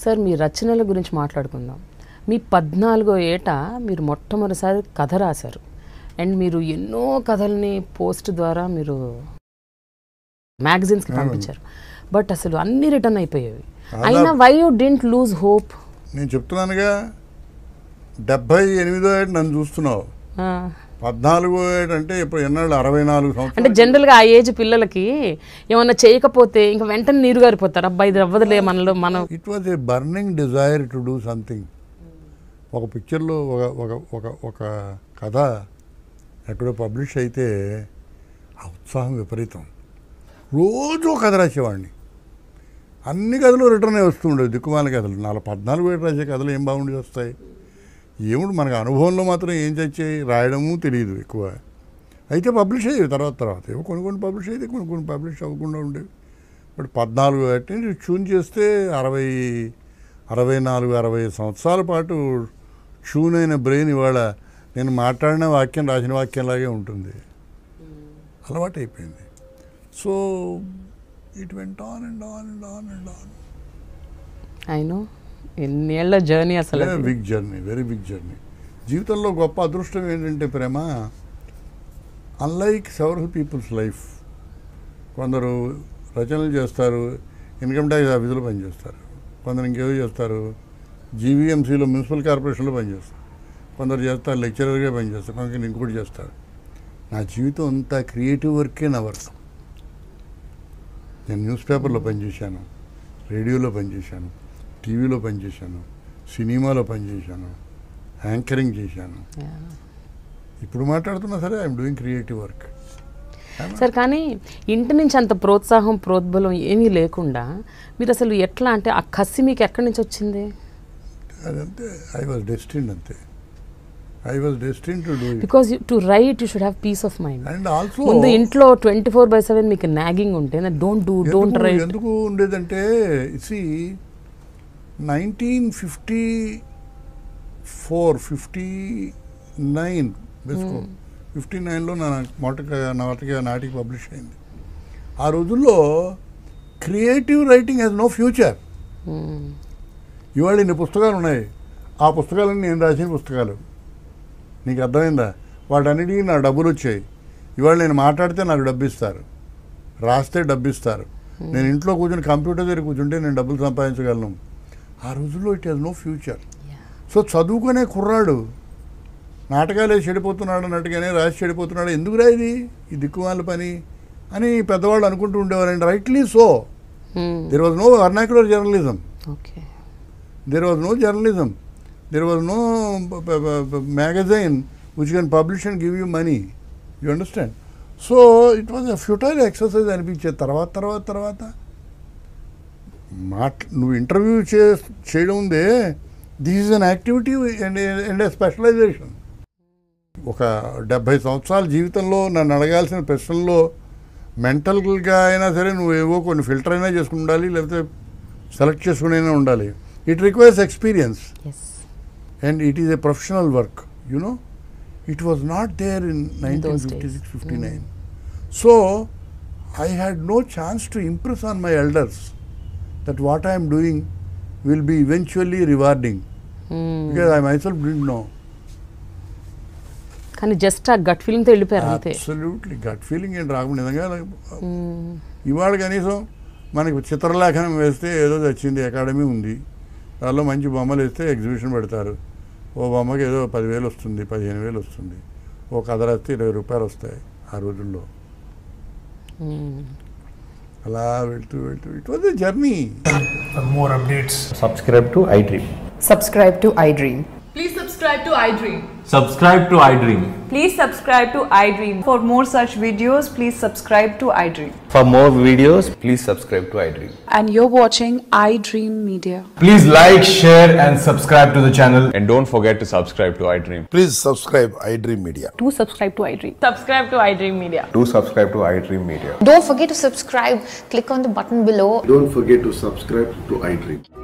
Sir మీ రచనల గురించి మాట్లాడుకుందాం మీ పద్నాలుగో ఏట మీరు మొట్టమొదటిసారి కథ రాశారు అండ్ మీరు ఎన్నో కథల్ని పోస్ట్ ద్వారా మీరు మ్యాగజైన్స్కి పంపించారు బట్ అసలు అన్ని రిటర్న్ అయిపోయేవి అయినా why you didn't lose hope నేను చెప్తున్నానుగా డెబ్బై ఎనిమిదో ఏడు నన్ను చూస్తున్నావు పద్నాలుగో ఏడు అంటే ఇప్పుడు ఎన్నాళ్ళు అరవై నాలుగు అంటే సంవత్సరాలు జనరల్గా ఆ ఏజ్ పిల్లలకి ఏమన్నా చేయకపోతే ఇంకా వెంటనే నీరు గారిపోతారు అబ్బాయి ఇది అవ్వదులే మనలో మనం it was a burning desire to do something ఒక పిక్చర్లో ఒక ఒక ఒక ఒక కథ ఎక్కడో పబ్లిష్ అయితే ఆ ఉత్సాహం విపరీతం రోజు ఒక కథ రాసేవాడిని అన్ని కథలు రిటర్న్ వస్తుండేవి దిక్కుమాల కథలు నాలుగు పద్నాలుగు ఏడు రాసే కథలు ఏం బాగుండి వస్తాయి ఏముడు మనకు అనుభవంలో మాత్రం ఏం చచ్చాయి రాయడము తెలియదు ఎక్కువ అయితే పబ్లిష్ అయ్యేవి తర్వాత తర్వాత ఏవో కొన్ని కొన్ని పబ్లిష్ అయితే కొన్ని కొన్ని పబ్లిష్ అవ్వకుండా ఉండేవి బట్ పద్నాలుగు అంటే ట్యూన్ చేస్తే అరవై అరవై నాలుగు అరవై సంవత్సరాల పాటు ట్యూన్ అయిన బ్రెయిన్ ఇవాళ నేను మాట్లాడిన వాక్యం రాసిన వాక్యంలాగే ఉంటుంది అలవాటు అయిపోయింది so it went on and on and on and on అయినో ఎన్నేళ్ల జర్నీ అసలు అది. Big journey very big journey జీవితంలో గొప్ప అదృష్టం ఏంటంటే ప్రేమ అన్లైక్ సెవరల్ పీపుల్స్ లైఫ్ కొందరు రచనలు చేస్తారు ఇన్కమ్ ట్యాక్స్ ఆఫీసులో పనిచేస్తారు కొందరు ఇంకేవో చేస్తారు జీవీఎంసీలో మున్సిపల్ కార్పొరేషన్లో పనిచేస్తారు కొందరు చేస్తారు లెక్చరర్గా పనిచేస్తారు కొందరు ఇంకోటి చేస్తారు నా జీవితం అంతా క్రియేటివ్ వర్కే నా వర్క్ నేను న్యూస్ పేపర్లో పనిచేశాను రేడియోలో పనిచేశాను టీవీలో పనిచేశాను సినిమాలో పనిచేశాను యాంకరింగ్ చేశాను Yeah. ఇప్పుడు మాట్లాడుతున్నా సరే I'm doing creative work sir కానీ ఇంటి నుంచి అంత ప్రోత్సాహం ప్రోద్బలం ఏమీ లేకుండా మీరు అసలు ఎట్లా అంటే ఆ కసి మీకు ఎక్కడి నుంచి వచ్చింది అదంతే ఐ వాజ్ డెస్టిన్ అంతే I was destined to do it because to write you should have peace of mind and also ముందు ఇంట్లో ట్వంటీ ఫోర్ బై సెవెన్ మీకు నాగింగ్ ఉంటే డోంట్ డూ డోంట్ రైట్ ఎందుకు ఉండేదంటే see nineteen fifty four fifty nine బెస్కో fifty నైన్లో నా మొదట నాటిక నాటిక పబ్లిష్ అయింది ఆ రోజుల్లో creative writing has no future ఇవాళ ఇన్ని పుస్తకాలు ఉన్నాయి ఆ పుస్తకాలన్నీ నేను రాసిన పుస్తకాలు నీకు అర్థమైందా వాటన్నిటికీ నా డబ్బులు వచ్చాయి ఇవాళ నేను మాట్లాడితే నాకు డబ్బు ఇస్తారు రాస్తే డబ్బు ఇస్తారు నేను ఇంట్లో కూర్చొని కంప్యూటర్ దగ్గర కూర్చుంటే నేను డబ్బులు సంపాదించగలను ఆ రోజుల్లో it has no future so చదువుకునే కుర్రాడు నాటకాలు వేసి చెడిపోతున్నాడు అన్నట్టుగానే రాసి చెడిపోతున్నాడు ఎందుకు రా ఇది ఈ దిక్కుమాల పని అని పెద్దవాళ్ళు అనుకుంటూ ఉండేవారండి rightly so there was no vernacular journalism okay there was no journalism there was no p- p- p- magazine which can publish and give you money you understand so it was a futile exercise అనిపించేది తర్వాత తర్వాత తర్వాత మాట్ నువ్వు interview చే చేయడం ఉందే this is an activity and and a specialization ఒక డెబ్భై సంవత్సరాల జీవితంలో నన్ను అడగాల్సిన ప్రశ్నల్లో మెంటల్గా అయినా సరే నువ్వు ఏవో కొన్ని ఫిల్టర్ అయినా చేసుకుని ఉండాలి లేకపోతే సెలెక్ట్ చేసుకునైనా ఉండాలి ఇట్ రిక్వైర్స్ ఎక్స్పీరియన్స్ ఎస్ and it is a professional work you know it was not there in those 1956 59 so i had no chance to impress on my elders that what i am doing will be eventually rewarding because i myself didn't know కానీ just ఆ gut ఫీలింగ్తో వెళ్ళిపోయారు అంతే absolutely gut feeling ఏంటి రాకుండా నిజంగా ఇవాళ కనీసం మనకి చిత్రలేఖనం వేస్తే ఏదో వచ్చింది అకాడమీ ఉంది దానిలో మంచి బొమ్మలు వేస్తే ఎగ్జిబిషన్ పెడతారు ఓ బొమ్మకి ఏదో పదివేలు వస్తుంది పదిహేను వేలు వస్తుంది ఓ కథ రాస్తే ఇరవై రూపాయలు వస్తాయి ఆ రోజుల్లో అలా వెళ్తూ వెళ్తూ it was a journey For more updates, subscribe to iDream. Subscribe to iDream. Please subscribe to iDream. Subscribe to iDream. Please subscribe to iDream. For more such videos, please subscribe to iDream. For more videos, please subscribe to iDream. and you're watching iDream Media. please like, share, and subscribe to the channel. And don't forget to subscribe to iDream. Please subscribe iDream Media. Do subscribe to iDream. Subscribe to iDream Media. Do subscribe to iDream Media. Don't forget to subscribe. Click on the button below Don't forget to subscribe to iDream.